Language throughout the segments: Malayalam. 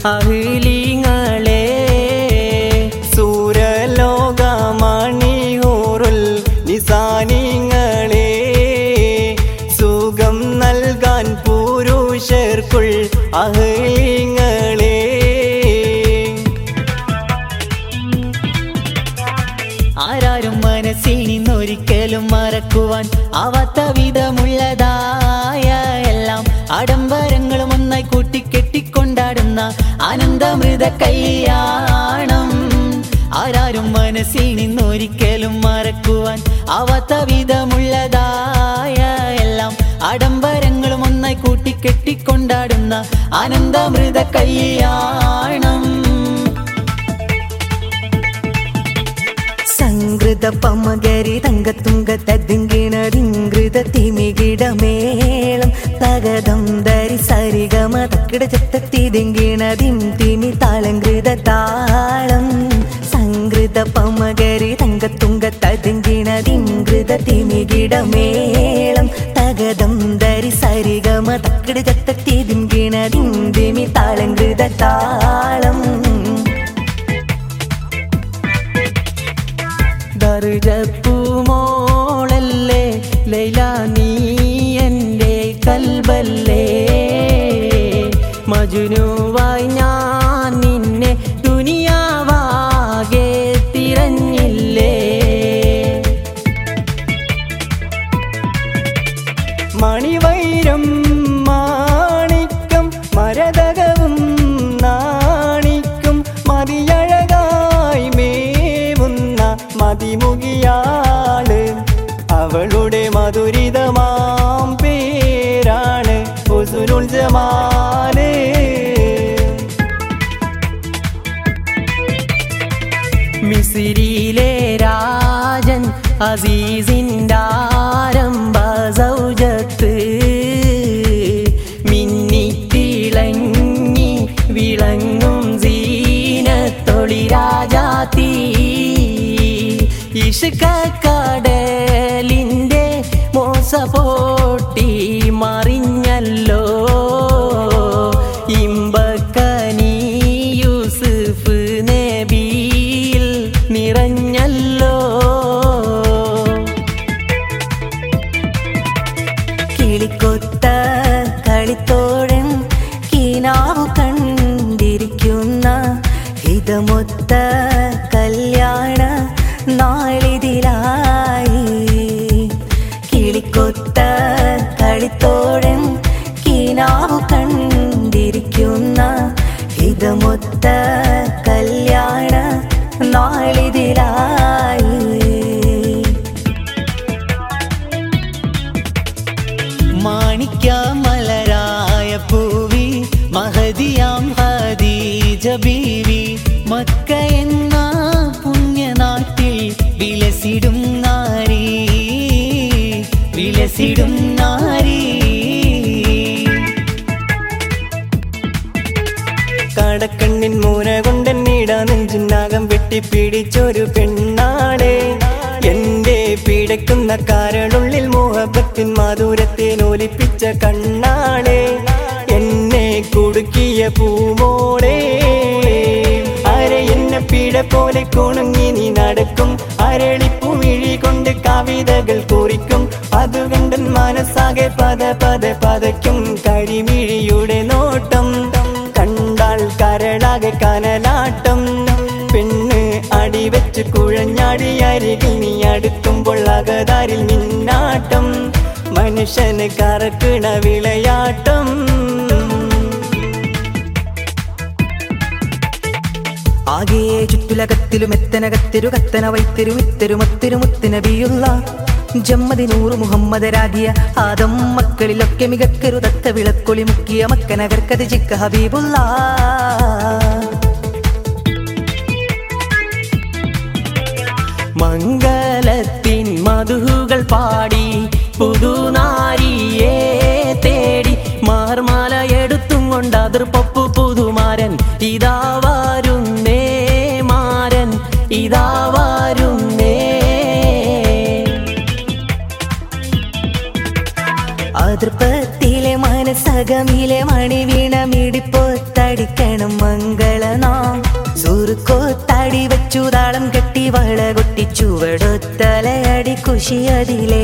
അഹിലീങ്ങളെ സൂരലോകമണിയൂറുൽ നിസാനിങ്ങളെ സുഖം നൽകാൻ പുരുഷർക്കുൾ അഹിലീങ്ങളെ ആരാരും മനസ്സിൽ നിന്നൊരിക്കലും മറക്കുവാൻ ആവാത്ത വിധമുള്ളതായ എല്ലാം ആഡംബരങ്ങളും ഒന്നായി കൂട്ടിക്കെട്ടിക്കൊണ്ടാടുന്ന ആനന്ദമൃത കല്യാണം ആരാരും മനസ്സിൽ നിന്നൊരിക്കലും മറക്കുവാൻ ആവാത്ത വിധമുള്ളതായ എല്ലാം ആഡംബരങ്ങളും ഒന്നായി കൂട്ടിക്കെട്ടിക്കൊണ്ടാടുന്ന ആനന്ദമൃത കല്യാണം സംഗൃത പമകരി തങ്കത്തുങ്ക തദ്ദിങ്കിണതിങ്കൃത തിമികിടമേളം തകതം ധരി സരിഗമ തക്കിട ചെത്തത്തിതിങ്കിണതിം തിമി താളങ്കൃത താളം സംഗൃത പമകരി തങ്കത്തുങ്ക തദ്ദിങ്കിണതിങ്കൃത തിമികിടമേളം തകതം ധരി സരിഗമ തക്കിട ചെത്തത്തിതിങ്കിണതിം തിമി താളങ്കൃത താളം ദർജപ്പൂമോളല്ലേ ലൈല നീ എൻ്റെ കൽബല്ലേ മജുനുവായി ഞാൻ നിന്നെ ദുനിയാവാകെ തിരഞ്ഞില്ലേ മണിവൈരം മാണിക്കം മരതകവും നാണിക്കും മതിയഴകായി മേവുന്ന മതിമുകിയാള് അവളുടെ മധുരിതമാം പേരാണ് ഹുസുനുൽ ജമാല് മിസിരിയിലെ രാജൻ അസീസിൻ്റെ ആരംഭ സൗജത്ത് മിന്നിത്തിളങ്ങി വിളങ്ങും സീനത്തൊളി രാജാത്തി ഇഷ്കക്കടലിൻ്റെ മോസ പോട്ടി മറിഞ്ഞല്ലോ ഇമ്പക്കനി യൂസുഫ് നബിയിൽ നിറഞ്ഞല്ലോ കിളിക്കൊത്ത കളിത്തോഴൻ കിനാവ് കണ്ടിരിക്കുന്ന ഹിതമൊത്ത കല്യാണ നാളിതിലായി കിളിക്കൊത്ത കളിത്തോഴൻ കിനാവ് കണ്ടിരിക്കുന്ന ഹിതമൊത്ത കല്യാണ നാളിതിലായി മാണിക്യ മലരായ പൂവി മഹദിയാം ഹദീജ ബീവി മക്ക എന്ന പുണ്യനാട്ടിൽ വിലസിടും നാരി വിലസിടും നാരി കടക്കണ്ണിൻ മൂന കൊണ്ടെന്നിട നെഞ്ചിനാകം വെട്ടിപ്പിടിച്ചൊരു പെണ്ണാളെ എന്റെ പിടയ്ക്കുന്ന കാരളുള്ളിൽ മോഹബത്തിൻ മാധുരത്തെ നോലിപ്പിച്ച കണ്ണാളെ എന്നെ കുടുക്കിയ പൂമോളെ അരെ എന്നെ പിട പോലെ കുണുങ്ങി നീ നടക്കും അരളിപ്പുമിഴി കൊണ്ട് കവിതകൾ കുറിക്കും അത് കണ്ടൻ മനസ്സാകെ പത പത പതയ്ക്കും കരിമിഴിയുടെ നോട്ടം കണ്ടാൽ കരളാകെ കനലാട്ടം പെണ്ണ് അടിവെച്ച് കുഴഞ്ഞാടി അരികിൽ നീ അടുക്കുമ്പോൾ അകതാരിൽ നിന്നാട്ടം മനുഷ്യന് കറക്കണ വിളയാട്ടം ആകെയെ ചുറ്റുലകത്തിലും എത്തനകത്തിരു കത്തന വൈത്തിരു ഇത്തരു മത്തിരു മുത്തുനബിയുള്ള ജമ്മതി നൂറ് മുഹമ്മദ് രാഗിയ ആദം മക്കളിലൊക്കെ മികക്കരു തത്ത വിളക്കൊളി മുക്കിയ മക്കനകർക്കത് ചിക്ക ഹബീബുള്ള മംഗലത്തിൻ മധുകൾ പാടി പുതുനാരിയെ തേടി മാർമാല എടുത്തും കൊണ്ട് അതിർപ്പപ്പു പുതുമാരൻ ഇതാ വരുന്നേ മാരൻ ഇതാ വരുന്നേ അതിർപ്പത്തിലെ മന മനസ്സകമിലെ മണി വീണ മിടിപ്പോത്തടിക്കണം മംഗളനാം സുറുക്കോത്തടി വെച്ചു താളം കെട്ടി വള കൊട്ടി ചുവടൊത്തലയടി കുശിയതിലേ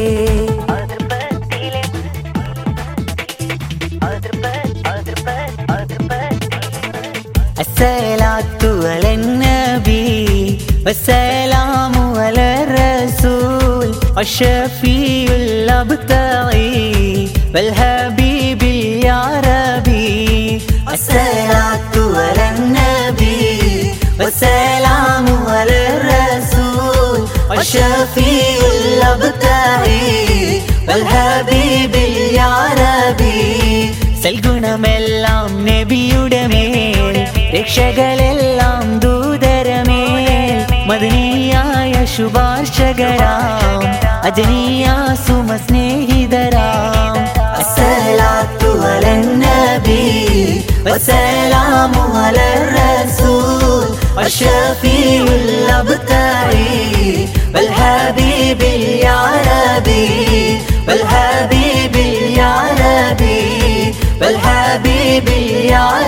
الصلاة على النبي والسلام على الرسول والشفيع الأبطعي والحبيب يا ربي الصلاة على النبي والسلام على الرسول والشفيع الأبطعي والحبيب يا ربي സൽഗുണമെല്ലാം നബിയുടെ മേൽ രക്ഷകളെല്ലാം ദൂതരമേൽ മദനീയായ ശുപാർശകരാം അജനീയ സുമ സ്നേഹിതരാം അസ്സലാത്തു അലൻ നബി വസ്സലാമു അലർ റസൂൽ والشفيع الأبتعي والحبيب يا ربي والحبيب يا ربي والحبيب يا